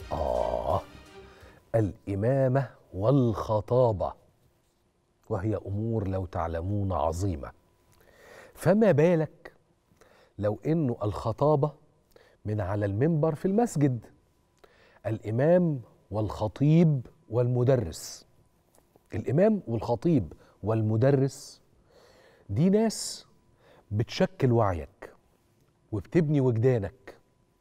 آه الإمامة والخطابة وهي أمور لو تعلمون عظيمة فما بالك لو إنه الخطابة من على المنبر في المسجد الإمام والخطيب والمدرس الإمام والخطيب والمدرس دي ناس بتشكل وعيك وبتبني وجدانك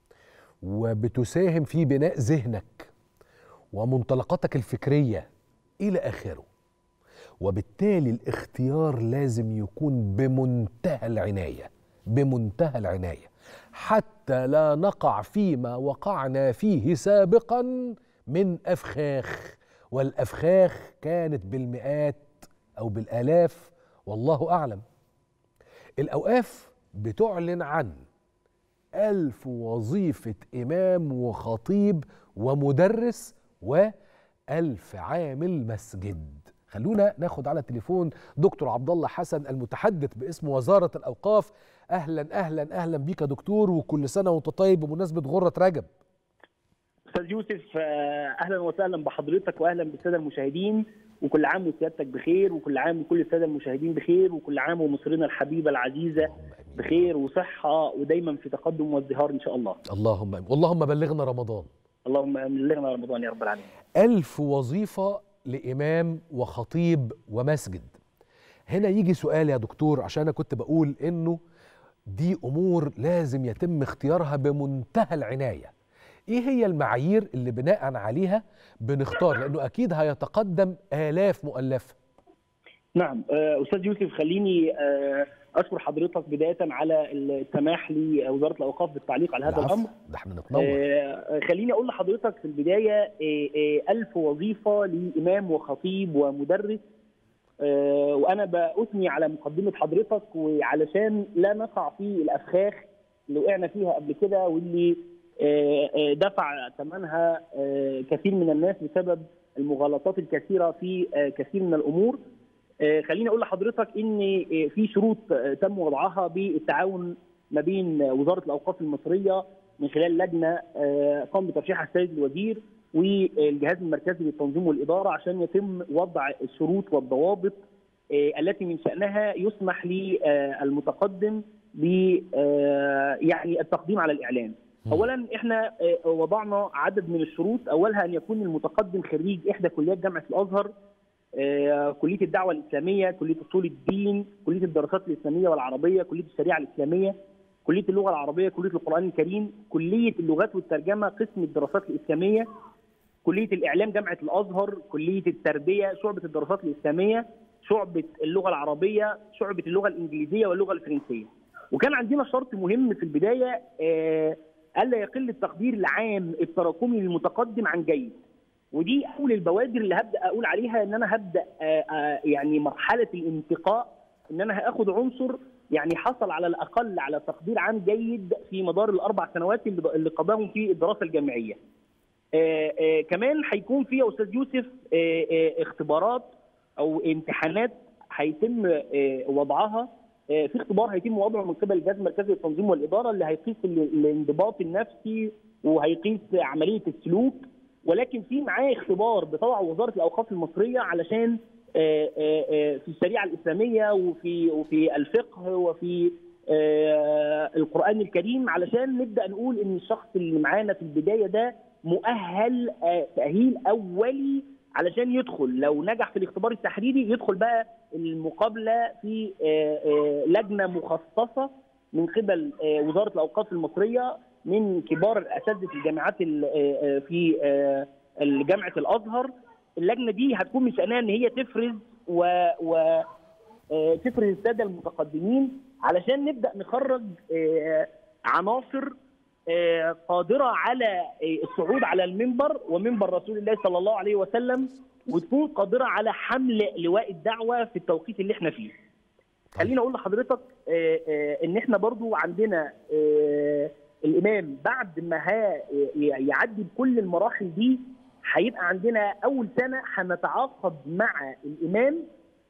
وبتساهم في بناء ذهنك ومنطلقاتك الفكريه الى اخره وبالتالي الاختيار لازم يكون بمنتهى العنايه بمنتهى العنايه حتى لا نقع فيما وقعنا فيه سابقا من افخاخ والافخاخ كانت بالمئات او بالالاف والله اعلم الاوقاف بتعلن عن ألف وظيفة إمام وخطيب ومدرس وألف عامل مسجد خلونا ناخد على التليفون دكتور عبد الله حسن المتحدث باسم وزارة الأوقاف أهلا أهلا أهلا بيك يا دكتور وكل سنة وأنت طيب بمناسبة غرة رجب استاذ يوسف اهلا وسهلا بحضرتك واهلا بالساده المشاهدين وكل عام وسيادتك بخير وكل عام وكل الساده المشاهدين بخير وكل عام ومصرنا الحبيبه العزيزه بخير وصحه ودايما في تقدم وازدهار ان شاء الله. اللهم اللهم بلغنا رمضان. اللهم بلغنا رمضان يا رب العالمين. ألف وظيفة لإمام وخطيب ومسجد. هنا يجي سؤال يا دكتور عشان أنا كنت بقول إنه دي أمور لازم يتم اختيارها بمنتهى العناية. ايه هي المعايير اللي بناء عليها بنختار لانه اكيد هيتقدم الاف مؤلفه نعم استاذ يوسف خليني اشكر حضرتك بدايه على السماح لوزاره الاوقاف بالتعليق على هذا الامر ده احنا نتنور خليني اقول لحضرتك في البدايه ألف وظيفه لامام وخطيب ومدرس وانا باثني على مقدمه حضرتك وعلشان لا نقع في الافخاخ اللي وقعنا فيها قبل كده واللي دفع ثمنها كثير من الناس بسبب المغالطات الكثيره في كثير من الامور خليني اقول لحضرتك ان في شروط تم وضعها بالتعاون ما بين وزاره الاوقاف المصريه من خلال لجنه قام بترشيحها السيد الوزير والجهاز المركزي للتنظيم والاداره عشان يتم وضع الشروط والضوابط التي من شانها يسمح للمتقدم ب يعني التقديم على الاعلان. اولا احنا وضعنا عدد من الشروط اولها ان يكون المتقدم خريج احدى كليات جامعه الازهر كليه الدعوه الاسلاميه كليه اصول الدين كليه الدراسات الاسلاميه والعربيه كليه الشريعه الاسلاميه كليه اللغه العربيه كليه القران الكريم كليه اللغات والترجمه قسم الدراسات الاسلاميه كليه الاعلام جامعه الازهر كليه التربيه شعبه الدراسات الاسلاميه شعبه اللغه العربيه شعبه اللغه الانجليزيه واللغه الفرنسيه وكان عندنا شرط مهم في البدايه آه الا يقل التقدير العام التراكمي للمتقدم عن جيد ودي اول البوادر اللي هبدا اقول عليها ان انا هبدا آآ آآ يعني مرحله الانتقاء ان انا هاخد عنصر يعني حصل على الاقل على تقدير عام جيد في مدار الاربع سنوات اللي قضاهم في الدراسه الجامعيه. آآ كمان هيكون في يا استاذ يوسف اختبارات او امتحانات هيتم وضعها في اختبار هيتم وضعه من قبل الجهاز المركزي للتنظيم والاداره اللي هيقيس الانضباط النفسي وهيقيس عمليه السلوك ولكن في معاه اختبار بتضع وزاره الاوقاف المصريه علشان في الشريعه الاسلاميه وفي وفي الفقه وفي القران الكريم علشان نبدا نقول ان الشخص اللي معانا في البدايه ده مؤهل تاهيل اولي علشان يدخل لو نجح في الاختبار التحريري يدخل بقى المقابله في لجنه مخصصه من قبل وزاره الاوقاف المصريه من كبار اساتذه الجامعات في جامعه الازهر اللجنه دي هتكون من شانها ان هي تفرز و, و تفرز الساده المتقدمين علشان نبدا نخرج عناصر قادره على الصعود على المنبر ومنبر رسول الله صلى الله عليه وسلم وتكون قادره على حمل لواء الدعوه في التوقيت اللي احنا فيه. خليني اقول لحضرتك ان احنا برضو عندنا الامام بعد ما يعدي بكل المراحل دي هيبقى عندنا اول سنه هنتعاقد مع الامام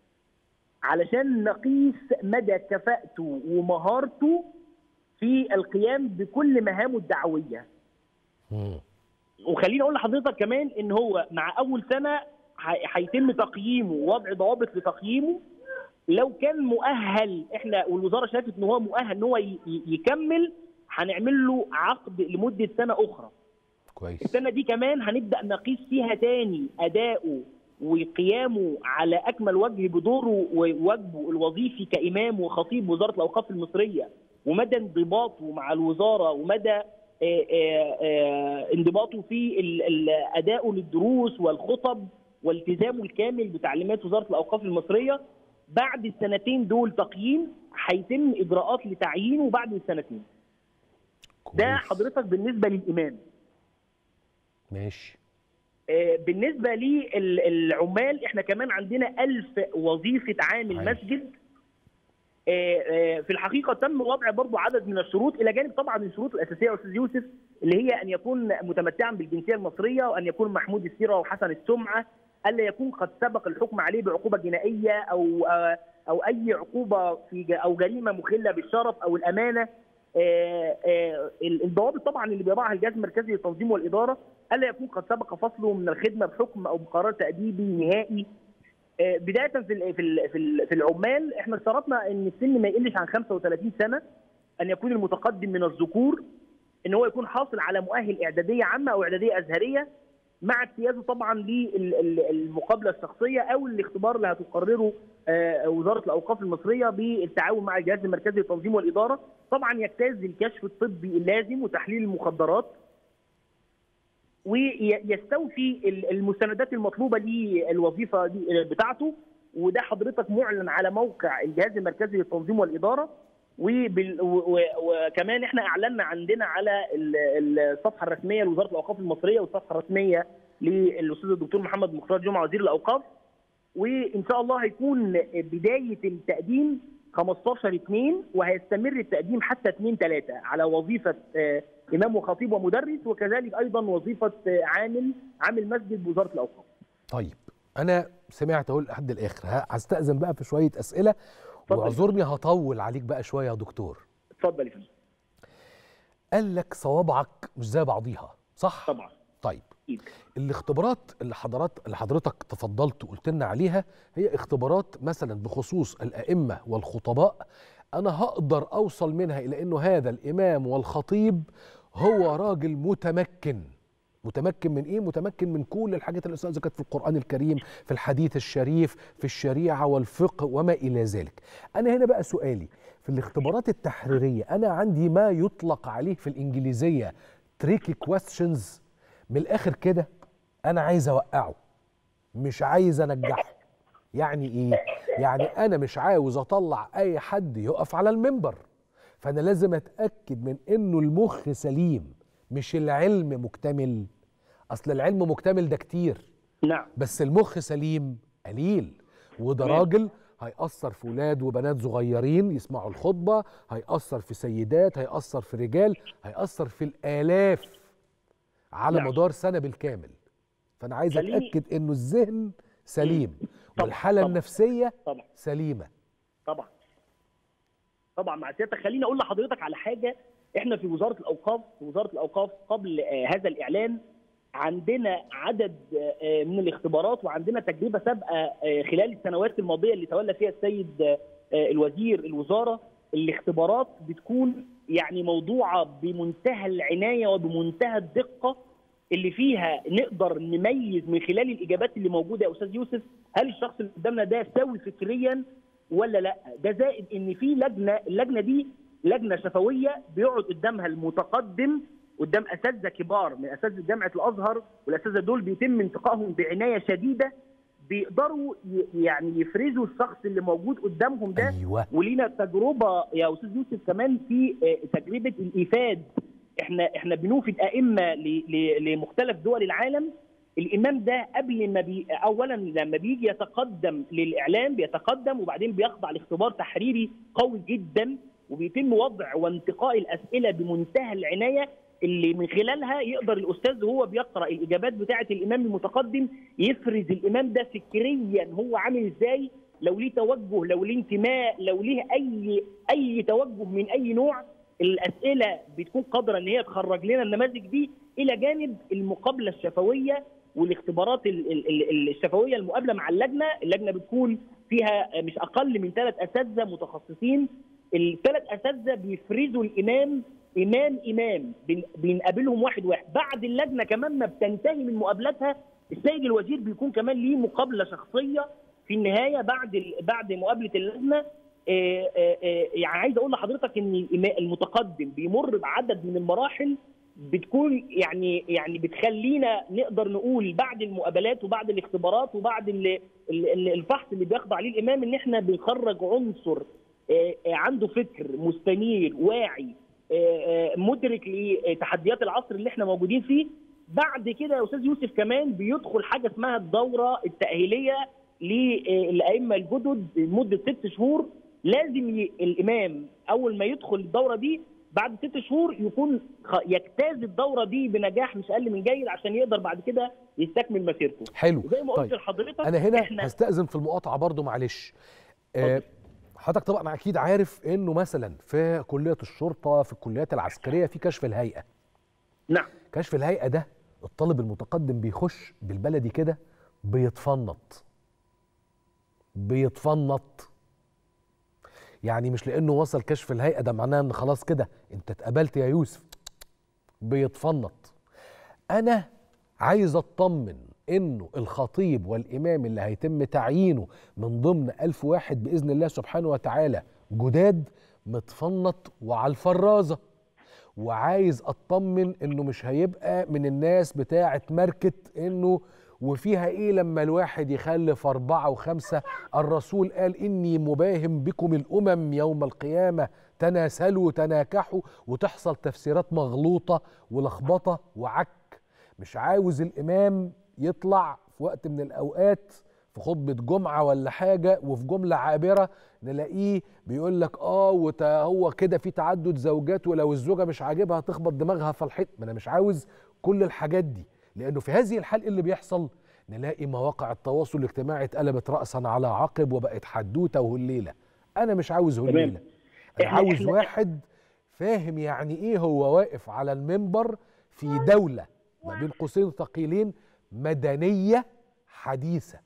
علشان نقيس مدى كفاءته ومهارته في القيام بكل مهامه الدعويه. وخليني اقول لحضرتك كمان ان هو مع اول سنه هي- هيتم تقييمه ووضع ضوابط لتقييمه لو كان مؤهل احنا والوزاره شافت ان هو مؤهل ان هو ي- ي- يكمل هنعمل له عقد لمده سنه اخرى كويس السنه دي كمان هنبدا نقيس فيها تاني اداؤه وقيامه على اكمل وجه بدوره وواجبه الوظيفي كامام وخطيب وزاره الاوقاف المصريه ومدى انضباطه مع الوزاره ومدى آه، آه، آه، انضباطه في ال- ال- ادائه للدروس والخطب والتزامه الكامل بتعليمات وزاره الاوقاف المصريه بعد السنتين دول تقييم هيتم اجراءات لتعيينه بعد السنتين ده كويس. حضرتك بالنسبه للامام ماشي آه، بالنسبه للعمال احنا كمان عندنا ألف وظيفه عامل عامل. مسجد آه، آه، في الحقيقه تم وضع برضو عدد من الشروط الى جانب طبعا الشروط الاساسيه يا استاذ يوسف اللي هي ان يكون متمتعا بالجنسيه المصريه وان يكون محمود السيره وحسن السمعه الا يكون قد سبق الحكم عليه بعقوبه جنائيه او آه، او اي عقوبه في ج- او جريمه مخله بالشرف او الامانه آه، آه، الضوابط طبعا اللي بيضعها الجهاز المركزي للتنظيم والاداره الا يكون قد سبق فصله من الخدمه بحكم او بقرار تاديبي نهائي آه، بدايه في ال- في ال- في ال- في العمال احنا اشترطنا ان السن ما يقلش عن 35 سنه ان يكون المتقدم من الذكور ان هو يكون حاصل على مؤهل اعداديه عامه او اعداديه ازهريه مع اجتيازه طبعا للمقابله الشخصيه او الاختبار اللي هتقرره آه، وزاره الاوقاف المصريه بالتعاون مع الجهاز المركزي للتنظيم والاداره طبعا يجتاز الكشف الطبي اللازم وتحليل المخدرات ويستوفي ال- المستندات المطلوبه للوظيفه دي بتاعته وده حضرتك معلن على موقع الجهاز المركزي للتنظيم والاداره وبال... و... و... وكمان احنا اعلنا عندنا على ال- الصفحه الرسميه لوزاره الاوقاف المصريه والصفحه الرسميه للاستاذ الدكتور محمد مختار جمعه وزير الاوقاف وان شاء الله هيكون بدايه التقديم 15 2 وهيستمر التقديم حتى 2 3 على وظيفه آه، امام وخطيب ومدرس وكذلك ايضا وظيفه آه، عامل عامل مسجد بوزاره الاوقاف. طيب انا سمعت اهو لحد الاخر ه- هستأذن بقى في شويه اسئله اتفضل. واعذرني هطول عليك بقى شويه يا دكتور اتفضل يا فندم. قال لك صوابعك مش زي بعضيها صح طبعا طيب اكيد الاختبارات اللي حضرات اللي حضرتك تفضلت وقلت لنا عليها هي اختبارات مثلا بخصوص الائمه والخطباء انا هقدر اوصل منها الى انه هذا الامام والخطيب هو راجل متمكن متمكن من ايه متمكن من كل الحاجات اللي أستاذ ذكرت في القران الكريم في الحديث الشريف في الشريعه والفقه وما الى ذلك انا هنا بقى سؤالي في الاختبارات التحريريه انا عندي ما يطلق عليه في الانجليزيه تريكي كويستشنز من الاخر كده انا عايز اوقعه مش عايز انجحه يعني ايه يعني انا مش عاوز اطلع اي حد يقف على المنبر فانا لازم اتاكد من انه المخ سليم مش العلم مكتمل اصل العلم مكتمل ده كتير نعم بس المخ سليم قليل وده تمام. راجل هيأثر في ولاد وبنات صغيرين يسمعوا الخطبة هيأثر في سيدات هيأثر في رجال هيأثر في الآلاف على نعم. مدار سنة بالكامل فأنا عايز خليني- أتأكد إنه الذهن سليم طبعا، والحالة طبعا. النفسية طبعا سليمة طبعا طبعا مع سيادتك خليني اقول لحضرتك على حاجه احنا في وزاره الاوقاف في وزاره الاوقاف قبل آه، هذا الاعلان عندنا عدد آه، من الاختبارات وعندنا تجربه سابقه آه، خلال السنوات الماضيه اللي تولى فيها السيد آه، الوزير الوزاره الاختبارات بتكون يعني موضوعه بمنتهى العنايه وبمنتهى الدقه اللي فيها نقدر نميز من خلال الاجابات اللي موجوده يا استاذ يوسف هل الشخص اللي قدامنا ده سوي فكريا ولا لا ده زائد ان في لجنه اللجنه دي لجنه شفويه بيقعد قدامها المتقدم قدام اساتذه كبار من اساتذه جامعه الازهر والاساتذه دول بيتم انتقائهم بعنايه شديده بيقدروا ي- يعني يفرزوا الشخص اللي موجود قدامهم ده أيوة ولينا تجربه يا استاذ يوسف كمان في آه، تجربه الايفاد احنا احنا بنوفد ائمه ل- ل- لمختلف دول العالم الامام ده قبل ما بي اولا لما بيجي يتقدم للاعلام بيتقدم وبعدين بيخضع لاختبار تحريري قوي جدا وبيتم وضع وانتقاء الاسئله بمنتهى العنايه اللي من خلالها يقدر الاستاذ وهو بيقرا الاجابات بتاعه الامام المتقدم يفرز الامام ده فكريا هو عامل ازاي لو ليه توجه لو ليه انتماء لو ليه اي اي توجه من اي نوع الاسئله بتكون قادره ان هي تخرج لنا النماذج دي الى جانب المقابله الشفويه والاختبارات ال- ال- ال- الشفويه المقابله مع اللجنه، اللجنه بتكون فيها مش اقل من ثلاث اساتذه متخصصين، الثلاث اساتذه بيفرزوا الامام امام امام بن- بنقابلهم واحد واحد، بعد اللجنه كمان ما بتنتهي من مقابلتها السيد الوزير بيكون كمان ليه مقابله شخصيه في النهايه بعد ال- بعد مقابله اللجنه آه، آه، آه، يعني عايز اقول لحضرتك ان الإما- المتقدم بيمر بعدد من المراحل بتكون يعني يعني بتخلينا نقدر نقول بعد المقابلات وبعد الاختبارات وبعد ال- ال- ال- الفحص اللي بيخضع ليه الامام ان احنا بنخرج عنصر آه، آه، عنده فكر مستنير واعي آه، آه، مدرك لتحديات العصر اللي احنا موجودين فيه بعد كده يا استاذ يوسف كمان بيدخل حاجه اسمها الدوره التاهيليه للائمه الجدد لمده ست شهور لازم ي... الامام اول ما يدخل الدوره دي بعد ست شهور يكون خ... يجتاز الدوره دي بنجاح مش اقل من جيد عشان يقدر بعد كده يستكمل مسيرته حلو زي ما قلت طيب لحضرتك انا هنا احنا هستأذن في المقاطعه برضو معلش آه، اتفضل. حضرتك طبعا اكيد عارف انه مثلا في كليه الشرطه في الكليات العسكريه في كشف الهيئه نعم كشف الهيئه ده الطالب المتقدم بيخش بالبلدي كده بيتفنط بيتفنط يعني مش لانه وصل كشف الهيئه ده معناه ان خلاص كده انت اتقبلت يا يوسف بيتفنط انا عايز اطمن انه الخطيب والامام اللي هيتم تعيينه من ضمن ألف واحد باذن الله سبحانه وتعالى جداد متفنط وعلى الفرازه وعايز اطمن انه مش هيبقى من الناس بتاعه ماركت انه وفيها ايه لما الواحد يخلف اربعه وخمسه الرسول قال اني مباهم بكم الامم يوم القيامه تناسلوا تناكحوا وتحصل تفسيرات مغلوطه ولخبطه وعك مش عاوز الامام يطلع في وقت من الاوقات في خطبه جمعه ولا حاجه وفي جمله عابره نلاقيه بيقول لك اه وت- هو كده في تعدد زوجات ولو الزوجه مش عاجبها تخبط دماغها في الحيط ما انا مش عاوز كل الحاجات دي لانه في هذه الحال إيه اللي بيحصل نلاقي مواقع التواصل الاجتماعي اتقلبت راسا على عقب وبقت حدوته وهليله انا مش عاوز هليله انا إحنا- عاوز إحنا- واحد فاهم يعني ايه هو واقف على المنبر في دوله ما بين قوسين ثقيلين مدنيه حديثه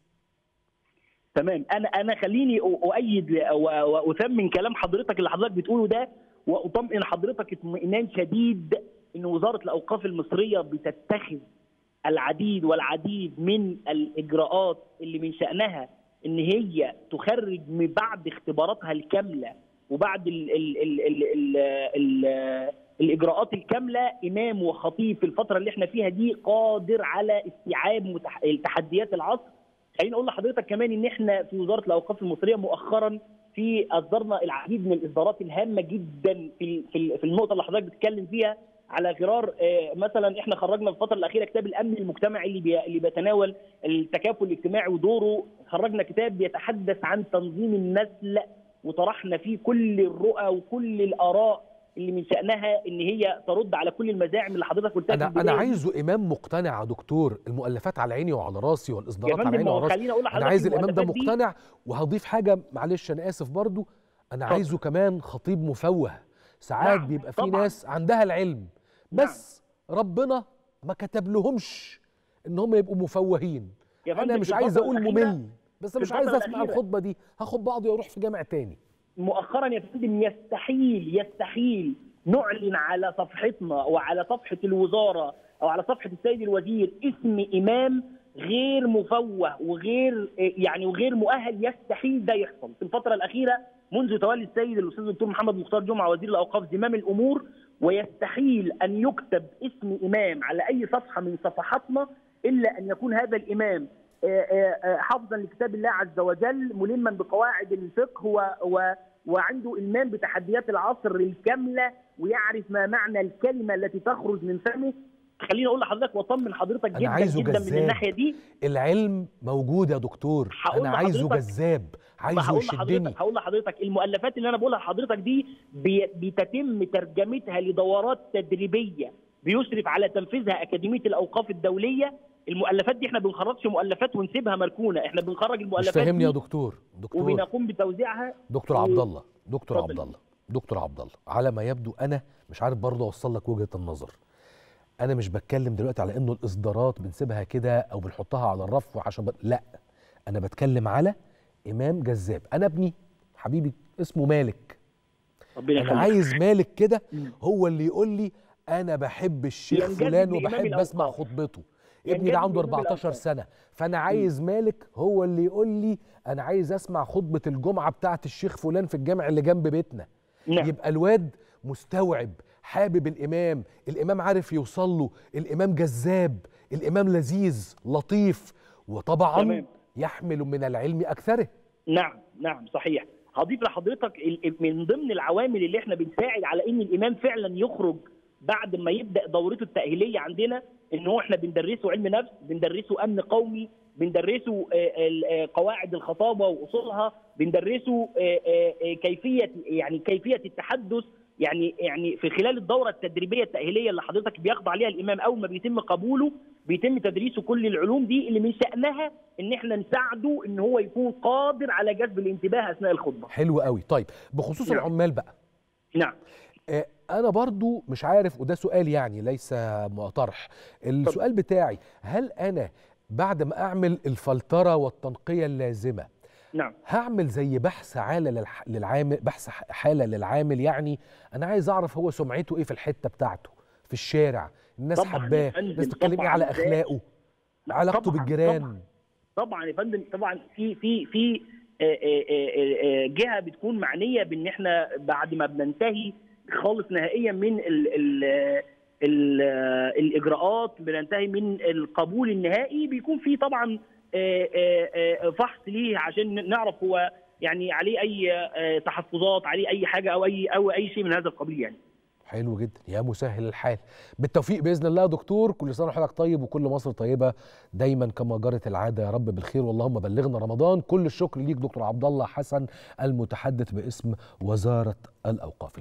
تمام انا انا خليني أ- اؤيد و- و- واثمن كلام حضرتك اللي حضرتك بتقوله ده واطمئن حضرتك اطمئنان شديد ان وزاره الاوقاف المصريه بتتخذ العديد والعديد من الاجراءات اللي من شانها ان هي تخرج من بعد اختباراتها الكامله وبعد ال ال ال ال ال ال الاجراءات الكامله امام وخطيب في الفتره اللي احنا فيها دي قادر على استيعاب متح- تحديات العصر خليني اقول لحضرتك كمان ان احنا في وزاره الاوقاف المصريه مؤخرا في اصدرنا العديد من الاصدارات الهامه جدا في في في النقطه اللي حضرتك بتتكلم فيها على غرار آه، مثلا احنا خرجنا في الفتره الاخيره كتاب الامن المجتمعي اللي بي اللي بيتناول التكافل الاجتماعي ودوره خرجنا كتاب بيتحدث عن تنظيم النسل وطرحنا فيه كل الرؤى وكل الاراء اللي من شانها ان هي ترد على كل المزاعم اللي حضرتك قلتها في انا انا البداية. عايزه امام مقتنع يا دكتور المؤلفات على عيني وعلى راسي يا والاصدارات على فندم عيني ما هو وعلى راسي خليني اقول انا لحضرتك عايز الامام ده المؤلفات دي- مقتنع وهضيف حاجه معلش انا اسف برضو انا اتفضل. عايزه كمان خطيب مفوه ساعات نعم، بيبقى في طبعاً. ناس عندها العلم بس ربنا ما كتب لهمش ان هم يبقوا مفوهين يا انا فندم مش في عايز الفترة اقول الأخيرة- ممل بس في مش عايز الفترة اسمع الأخيرة. الخطبه دي هاخد بعضي واروح في جامع تاني مؤخرا يا فندم يستحيل يستحيل نعلن على صفحتنا وعلى صفحه الوزاره او على صفحه السيد الوزير اسم امام غير مفوه وغير يعني وغير مؤهل يستحيل ده يحصل في الفتره الاخيره منذ تولي السيد الاستاذ الدكتور محمد مختار جمعه وزير الاوقاف زمام الامور ويستحيل ان يكتب اسم امام على اي صفحه من صفحاتنا الا ان يكون هذا الامام آه، آه، آه، حافظا لكتاب الله عز وجل ملما بقواعد الفقه و و وعنده المام بتحديات العصر الكامله ويعرف ما معنى الكلمه التي تخرج من فمه خليني اقول لحضرتك واطمن حضرتك أنا جدا عايزه جدا من جذاب. الناحيه دي العلم موجود يا دكتور هقول انا عايزه لحضرتك- جذاب عايزه هقول يشدني لحضرتك هقول لحضرتك المؤلفات اللي انا بقولها لحضرتك دي بي- بتتم ترجمتها لدورات تدريبيه بيشرف على تنفيذها اكاديميه الاوقاف الدوليه المؤلفات دي احنا بنخرجش مؤلفات ونسيبها مركونه احنا بنخرج مش المؤلفات فاهمني يا دي دكتور دكتور وبنقوم بتوزيعها دكتور و- عبد الله دكتور اتفضل. عبد الله دكتور عبد الله على ما يبدو انا مش عارف برضه اوصل لك وجهه النظر انا مش بتكلم دلوقتي على انه الاصدارات بنسيبها كده او بنحطها على الرف عشان ب... لا انا بتكلم على امام جذاب انا ابني حبيبي اسمه مالك ربنا انا يخليك. عايز مالك كده مم. هو اللي يقول لي انا بحب الشيخ ينجذب فلان لإمام وبحب اسمع الأوقاف. خطبته ابني ينجذب ده عنده لإمام 14 الأوقاف. سنه فانا عايز مالك هو اللي يقول لي انا عايز اسمع خطبه الجمعه بتاعه الشيخ فلان في الجامع اللي جنب بيتنا نعم يبقى الواد مستوعب حابب الامام الامام عارف يوصل له الامام جذاب الامام لذيذ لطيف وطبعا تمام. يحمل من العلم اكثره نعم نعم صحيح هضيف لحضرتك ال- من ضمن العوامل اللي احنا بنساعد على ان الامام فعلا يخرج بعد ما يبدا دورته التاهيليه عندنا ان هو احنا بندرسه علم نفس بندرسه امن قومي بندرسه آه، ال- آه، قواعد الخطابه واصولها بندرسه آه، آه، آه، كيفيه يعني كيفيه التحدث يعني يعني في خلال الدوره التدريبيه التاهيليه اللي حضرتك بيخضع ليها الامام اول ما بيتم قبوله بيتم تدريسه كل العلوم دي اللي من شانها ان احنا نساعده ان هو يكون قادر على جذب الانتباه اثناء الخطبه. حلو قوي طيب بخصوص نعم. العمال بقى نعم آه، انا برضو مش عارف وده سؤال يعني ليس طرح السؤال بتاعي هل انا بعد ما اعمل الفلتره والتنقيه اللازمه نعم هعمل زي بحث حاله للح... للعامل بحث ح- حاله للعامل يعني انا عايز اعرف هو سمعته ايه في الحته بتاعته في الشارع الناس طبعاً يا حباه فندم، الناس بتتكلم ايه طبعاً على ده- اخلاقه علاقته طبعاً، بالجيران طبعاً. طبعا يا فندم طبعا في في في آه، آه، آه، آه، جهه بتكون معنيه بان احنا بعد ما بننتهي خالص نهائيا من ال ال ال الاجراءات بننتهي من القبول النهائي بيكون في طبعا آه، آه، آه، فحص ليه عشان نعرف هو يعني عليه اي آه، تحفظات عليه اي حاجه او اي او اي شيء من هذا القبيل يعني حلو جدا يا مسهل الحال بالتوفيق باذن الله يا دكتور كل سنه وحضرتك طيب وكل مصر طيبه دايما كما جرت العاده يا رب بالخير واللهم بلغنا رمضان كل الشكر ليك دكتور عبد الله حسن المتحدث باسم وزاره الاوقاف